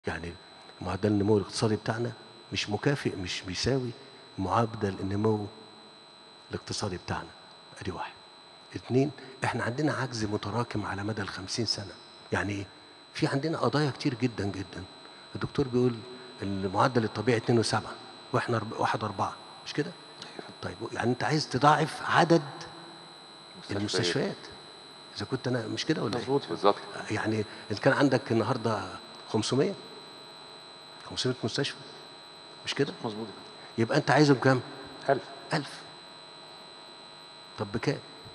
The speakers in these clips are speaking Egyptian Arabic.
يعني معدل النمو الاقتصادي بتاعنا مش مكافئ مش بيساوي معدل النمو الاقتصادي بتاعنا ادي واحد اتنين احنا عندنا عجز متراكم على مدى الخمسين سنة يعني ايه في عندنا قضايا كتير جدا جدا الدكتور بيقول المعدل الطبيعي 2 وسبعة واحنا أرب- واحد أربعة مش كده طيب يعني انت عايز تضاعف عدد المستشفيات اذا كنت انا مش كده ولا ايه مظبوط بالظبط يعني اذا كان عندك النهارده 500 500 مستشفى مش كده مظبوط يبقى انت عايزهم كام ألف 1000 طب بكام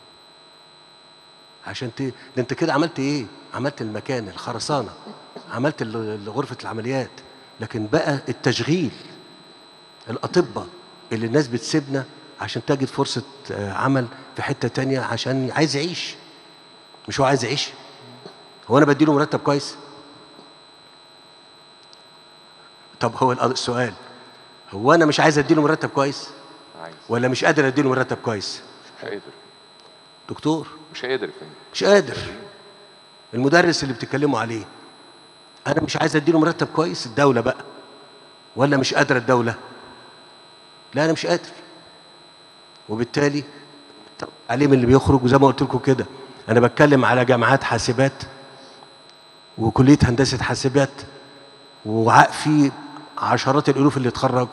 عشان ت... ده انت كده عملت ايه عملت المكان الخرسانه عملت ال- ال- غرفه العمليات لكن بقى التشغيل الاطباء اللي الناس بتسيبنا عشان تجد فرصه آه، عمل في حته تانية عشان عايز يعيش مش هو عايز يعيش هو انا بديله مرتب كويس طب هو الأ- السؤال هو انا مش عايز اديله مرتب كويس عايز ولا مش قادر اديله مرتب كويس مش قادر دكتور مش قادر يا فندم مش قادر المدرس اللي بتتكلموا عليه انا مش عايز اديله مرتب كويس الدوله بقى ولا مش قادره الدوله لا انا مش قادر وبالتالي التعليم اللي بيخرج وزي ما قلت لكم كده انا بتكلم على جامعات حاسبات وكليه هندسه حاسبات وفي عشرات الالوف اللي اتخرجوا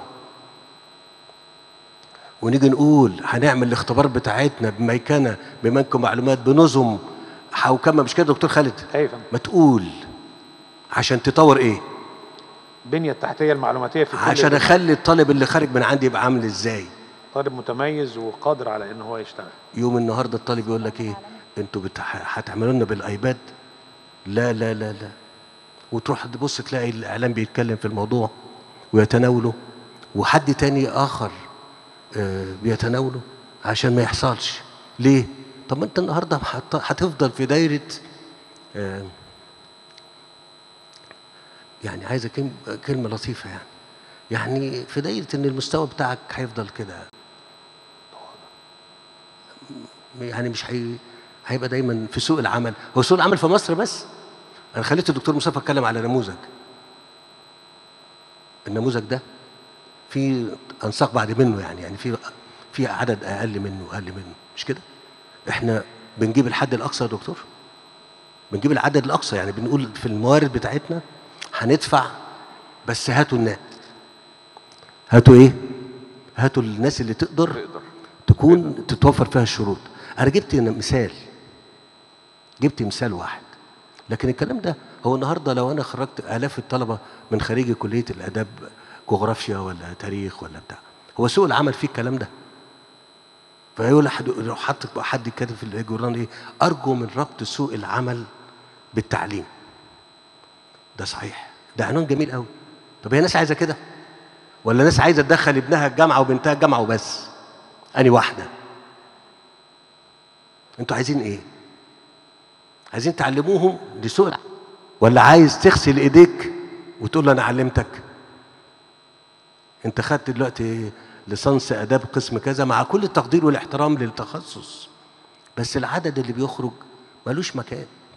ونيجي نقول هنعمل الاختبار بتاعتنا بميكنه بمنكم معلومات بنظم حوكمه مش كده دكتور خالد ايوه يا فندم ما تقول عشان تطور ايه البنيه التحتيه المعلوماتيه في كل عشان اخلي الطالب اللي خارج من عندي يبقى عامل ازاي طالب متميز وقادر على ان هو يشتغل يوم النهارده الطالب يقول لك ايه انتوا بتح... هتعملوا لنا بالايباد لا لا لا لا وتروح تبص تلاقي الاعلام بيتكلم في الموضوع ويتناوله وحد تاني اخر آه، بيتناوله عشان ما يحصلش ليه طب ما انت النهارده هت- هتفضل في دايره آه، يعني عايزه كلمه كلمه لطيفه يعني يعني في دايره ان المستوى بتاعك هيفضل كده يعني مش هي... هيبقى دايما في سوق العمل هو سوق العمل في مصر بس انا خليت الدكتور مصطفى اتكلم على نموذج النموذج ده في انساق بعد منه يعني يعني في في عدد اقل منه اقل منه مش كده احنا بنجيب الحد الاقصى يا دكتور بنجيب العدد الاقصى يعني بنقول في الموارد بتاعتنا هندفع بس هاتوا الناس هاتوا ايه هاتوا الناس اللي تقدر تقدر تكون تتوفر فيها الشروط انا جبت مثال جبت مثال واحد لكن الكلام ده هو النهارده لو انا خرجت الاف الطلبه من خريج كليه الاداب جغرافيا ولا تاريخ ولا بتاع هو سوق العمل فيه الكلام ده فيقول حد لو حط حد كاتب في الجورنال ايه ارجو من ربط سوق العمل بالتعليم ده صحيح ده عنوان جميل قوي طب هي ناس عايزه كده ولا ناس عايزه تدخل ابنها الجامعه وبنتها الجامعه وبس اني واحده انتوا عايزين ايه عايزين تعلموهم لسوق العمل ولا عايز تغسل ايديك وتقول له انا علمتك انت خدت دلوقتي ليسانس اداب قسم كذا مع كل التقدير والاحترام للتخصص بس العدد اللي بيخرج ملوش مكان